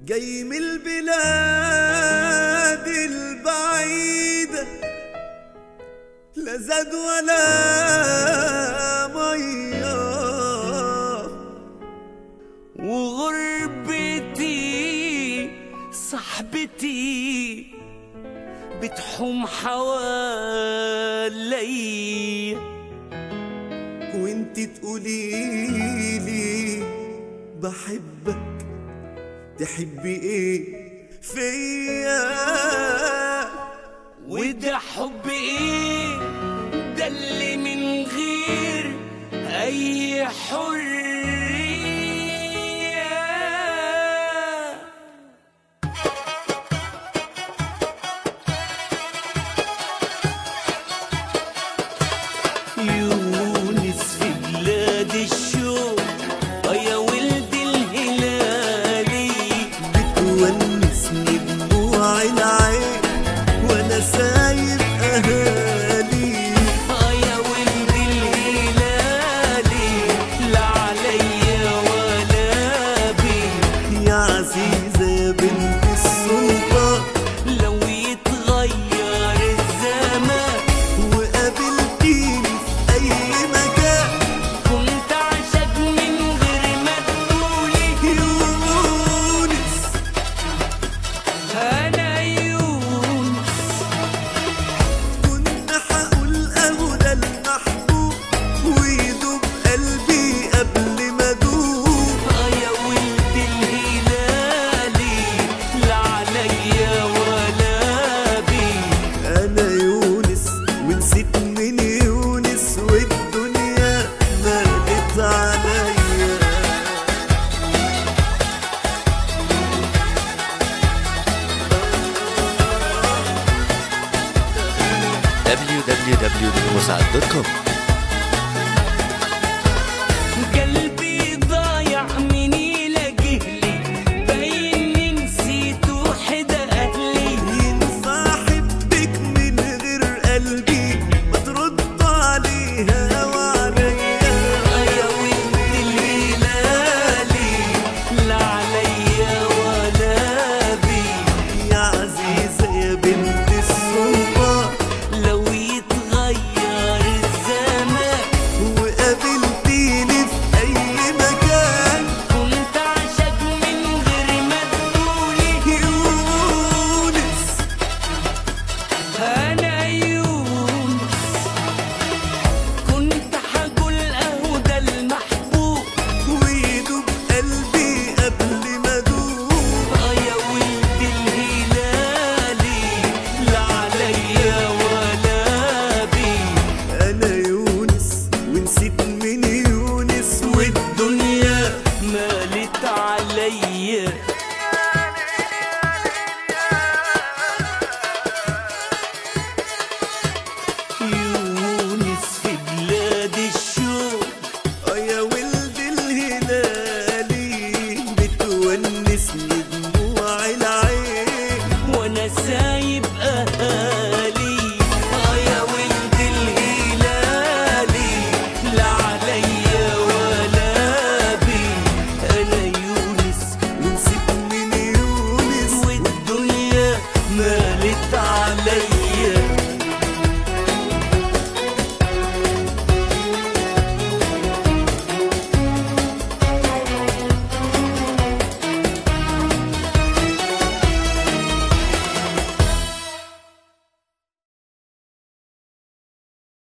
جاي من البلاد البعيدة لا زاد ولا مية وغربتي صاحبتي بتحوم حوالي وانت تقوليلي بحبك تحبي ايه فيا وده حب ايه ده اللي من غير اي حرية يونس في بلاد الشوق آه يا ولد الهلالي بتونسني دموع العين وانا سايب اهالي آه يا ولد الهلالي لا عليا ولا بي يا عزيزة يا بنت السلطان لو يتغير الزمان وقابلتيني في اي مكان كنت عشق من غير ما تقولي يونس انا يونس كنت هقول اهو ده المحبوب ويدوب قلبي قبل ما ادوب آه يا ولد الهلالي لا عليا ولا بي انا يونس ونسيت من يونس والدنيا مالت عليا www.musad.com